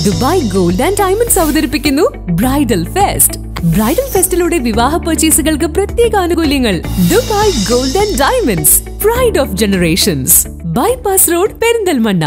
Dubai gold and diamonds അവതരിപ്പിക്കുന്നു bridal fest bridal ഫെസ്റ്റിലൂടെ വിവാഹ പർച്ചേസുകൾക്ക് പ്രത്യേക ആനുകൂല്യങ്ങൾ Dubai gold and diamonds pride of generations bypass road Perinthalmanna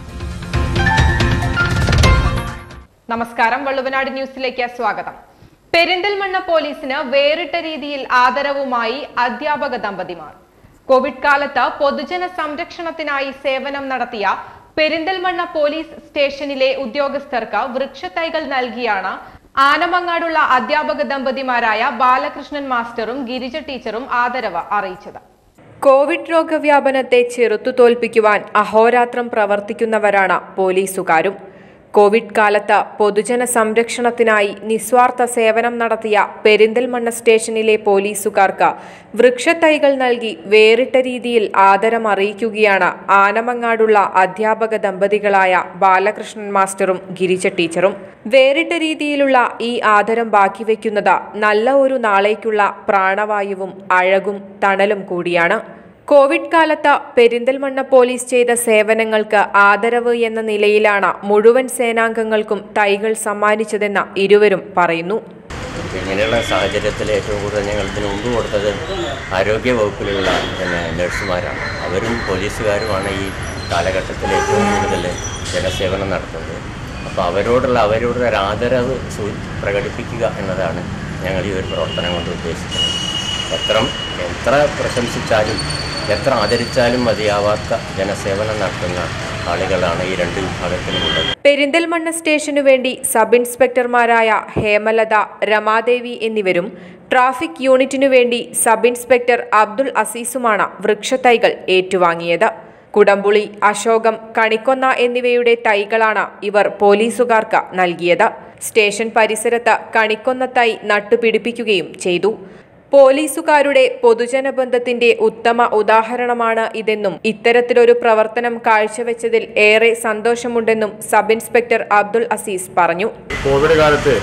നമസ്കാരം വള്ളുവനാട് ന്യൂസിലേക്ക് സ്വാഗതം പെരിന്തൽമണ്ണ പോലീസിന് വേറിട്ട രീതിയിൽ ആദരവുമായി അധ്യാപക ദമ്പതിമാർ കോവിഡ് കാലത്ത് പൊതുജന സംരക്ഷണത്തിനായി സേവനം നടത്തിയ പെരിന്തൽമണ്ണ പോലീസ് സ്റ്റേഷനിലെ ഉദ്യോഗസ്ഥർക്ക് വൃക്ഷത്തൈകൾ നൽകിയാണ് ആനമങ്ങാടുള്ള അധ്യാപക ദമ്പതിമാരായ ബാലകൃഷ്ണൻ മാസ്റ്ററും ഗിരിജ ടീച്ചറും ആദരവ് അറിയിച്ചത് കോവിഡ് രോഗവ്യാപനത്തെ ചെറുത്തു തോൽപ്പിക്കുവാൻ അഹോരാത്രം പ്രവർത്തിക്കുന്നവരാണ് പോലീസുകാരും കോവിഡ് കാലത്ത് പൊതുജന സംരക്ഷണത്തിനായി നിസ്വാർത്ഥ സേവനം നടത്തിയ പെരിന്തൽമണ്ണ സ്റ്റേഷനിലെ പോലീസുകാർക്ക് വൃക്ഷത്തൈകൾ നൽകി വേറിട്ട രീതിയിൽ ആദരം അറിയിക്കുകയാണ് ആനമങ്ങാടുള്ള അധ്യാപക ദമ്പതികളായ ബാലകൃഷ്ണൻ മാസ്റ്ററും ഗിരിജ ടീച്ചറും വേറിട്ട രീതിയിലുള്ള ഈ ആദരം ബാക്കി വയ്ക്കുന്നത് നല്ല ഒരു നാളേക്കുള്ള പ്രാണവായുവും അഴകും തണലും കൂടിയാണ് കോവിഡ് കാലത്ത് പെരിന്തൽമണ്ണ പോലീസ് ചെയ്ത സേവനങ്ങൾക്ക് ആദരവ് എന്ന നിലയിലാണ് മുഴുവൻ സേനാംഗങ്ങൾക്കും തൈകൾ സമ്മാനിച്ചതെന്ന് ഇരുവരും പറയുന്നു ഇങ്ങനെയുള്ള സാഹചര്യത്തിൽ ഏറ്റവും കൂടുതൽ ഞങ്ങൾ ഇതിനു മുമ്പ് കൊടുത്തത് ആരോഗ്യ വകുപ്പിലുള്ള പിന്നെ നഴ്സുമാരാണ് അവരും പോലീസുകാരുമാണ് ഈ കാലഘട്ടത്തിൽ ഏറ്റവും കൂടുതൽ ജനസേവനം നടത്തുന്നത് അപ്പോൾ അവരോടുള്ള അവരോടുള്ള ഒരു ആദരവ് സൂ പ്രകടിപ്പിക്കുക എന്നതാണ് ഞങ്ങൾ ഈ ഒരു പ്രവർത്തനം കൊണ്ട് ഉദ്ദേശിക്കുന്നത് എത്ര എത്ര പ്രശംസിച്ചാലും എത്ര ആദരിച്ചാലും മതിയാവാത്ത ജനസേവനം നടത്തുന്ന ആളുകളാണ് ഈ രണ്ട് വിഭാഗത്തിലുമുള്ളത് പെരിന്തൽമണ്ണ സ്റ്റേഷനു വേണ്ടി സബ് ഇൻസ്പെക്ടർമാരായ ഹേമലത രമാദേവി എന്നിവരും ട്രാഫിക് യൂണിറ്റിനു വേണ്ടി സബ് ഇൻസ്പെക്ടർ അബ്ദുൾ അസീസുമാണ് വൃക്ഷത്തൈകൾ ഏറ്റുവാങ്ങിയത് കുടംപുളി അശോകം കണിക്കൊന്ന എന്നിവയുടെ തൈകളാണ് ഇവർ പോലീസുകാർക്ക് നൽകിയത് സ്റ്റേഷൻ പരിസരത്ത് കണിക്കൊന്ന തൈ നട്ടുപിടിപ്പിക്കുകയും ചെയ്തു പോലീസുകാരുടെ പൊതുജന ബന്ധത്തിന്റെ ഉത്തമ ഉദാഹരണമാണ് ഇതെന്നും ഇത്തരത്തിലൊരു പ്രവർത്തനം കാഴ്ചവെച്ചതിൽ ഏറെ സന്തോഷമുണ്ടെന്നും സബ് ഇൻസ്പെക്ടർ അബ്ദുൾ അസീസ് പറഞ്ഞു കോവിഡ് കാലത്ത്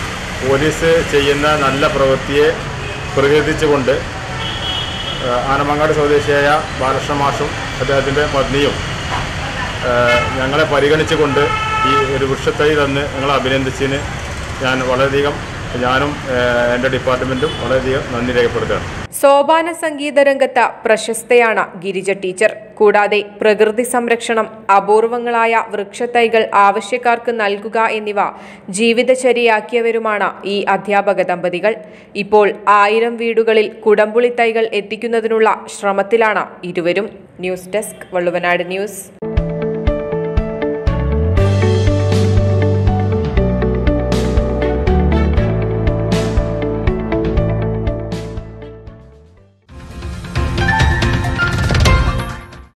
പോലീസ് ചെയ്യുന്ന നല്ല പ്രവൃത്തിയെ പ്രകീർത്തിച്ചുകൊണ്ട് ആ, ആനമങ്ങാട് സ്വദേശിയായ ബാലകൃഷ്ണ മാഷും അദ്ദേഹത്തിൻ്റെ പത്നിയും ആ, ഞങ്ങളെ പരിഗണിച്ചുകൊണ്ട് ഈ ഒരു വൃക്ഷത്തൈ തന്ന് ഞങ്ങളെ അഭിനന്ദിച്ചതിന് ഞാൻ വളരെയധികം ഞാനും ആ, എൻ്റെ ഡിപ്പാർട്ട്മെൻറ്റും വളരെയധികം നന്ദി രേഖപ്പെടുത്തുകയാണ് സോപാന സംഗീത രംഗത്ത് പ്രശസ്തയാണ് ഗിരിജ ടീച്ചർ കൂടാതെ പ്രകൃതി സംരക്ഷണം അപൂർവങ്ങളായ വൃക്ഷത്തൈകൾ ആവശ്യക്കാർക്ക് നൽകുക എന്നിവ ജീവിതചര്യയാക്കിയവരുമാണ് ഈ അധ്യാപക ദമ്പതികൾ ഇപ്പോൾ ആയിരം വീടുകളിൽ കുടംപുളി തൈകൾ എത്തിക്കുന്നതിനുള്ള ശ്രമത്തിലാണ് ഇരുവരും ന്യൂസ് ഡെസ്ക് വള്ളുവനാട് ന്യൂസ്